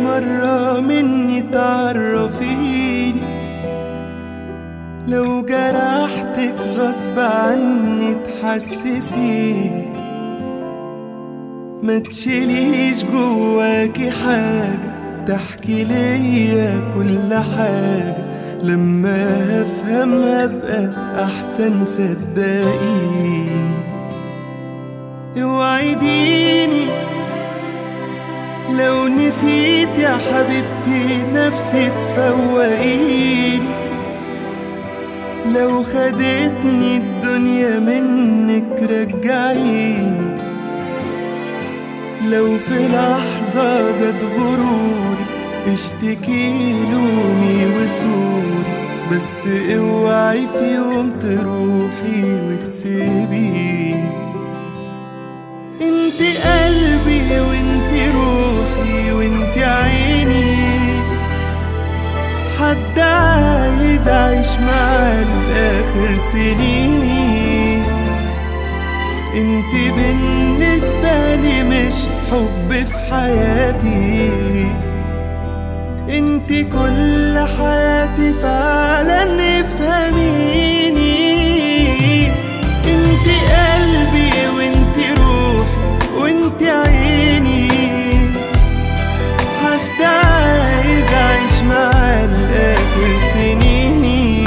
مرة مني تعرفيني لو جرحتك غصب عني تحسسيني ما تشيليش جواكي حاجة تحكي ليا كل حاجة لما هفهم هبقى أحسن صدقيني اوعديني لو نسيت يا حبيبتي نفسي تفوقيني لو خدتني الدنيا منك رجعيني لو في لحظة زاد غروري اشتكي لومي وسوري بس اوعي في يوم تروحي وتسيبيني انت قلبي وانت روحي وانت عيني حد عايز اعيش معاه لاخر سنيني انت بالنسبة لي مش حب في حياتي انت كل حياتي فعلا افهميني انت قلبي وانت روحي وانت عيني حد عايز اعيش معاه لاخر سنيني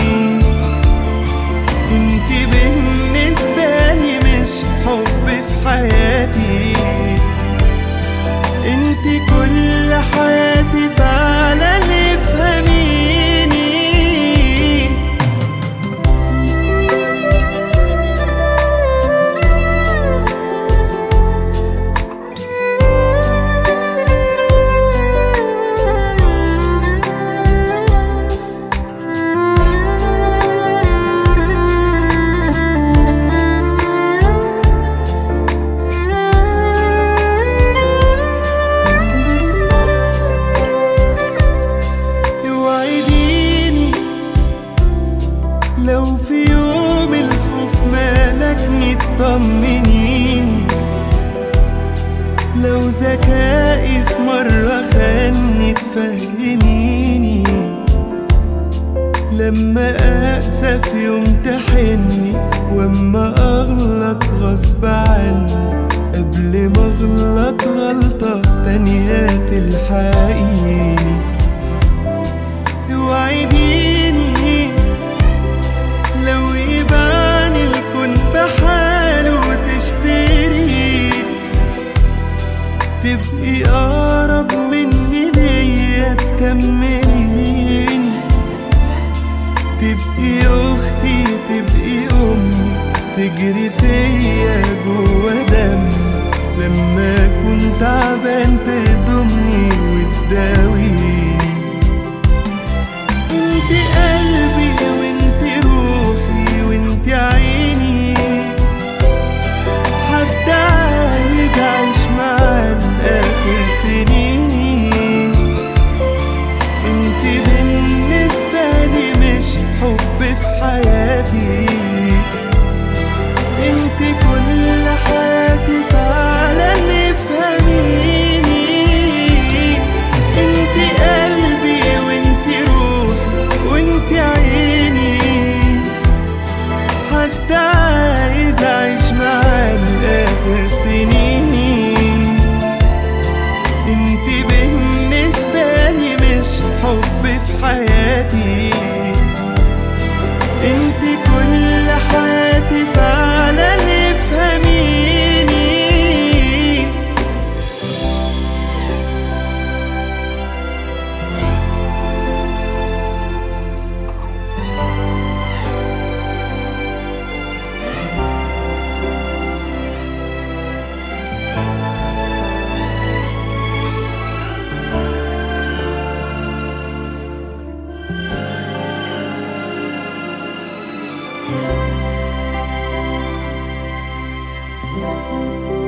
انت بالنسبة لي مش حب في حياتي انت كل حياتي فعلا افهميني اوعديني لو في يوم الخوف مالكني تطمنيني لو ذكائي في مرة خاني تفهميني لما أقسى في يوم تحني واما أغلط غصب عني قبل ما أغلط غلطة تانية تلحقيني اوعديني لو يبان الكون بحاله وتشتري تبقي أقرب مني ليا تكمليني تبقي أختي تبقي أمي تجري فيا جوا دمي لما أكون تعبان تضمني وتداويني انت قلبي وانت روحي وانت عيني حد عايز اعيش معاه لاخر سنيني انت بالنسبة لي مش حب في حياتي انت كل حياتي فعلا افهميني انت قلبي وانت روحي وانت عيني حد عايز اعيش معاه لاخر سنيني انت بالنسبة لي مش حب في حياتي انت كل حياتي فعلا افهميني thank you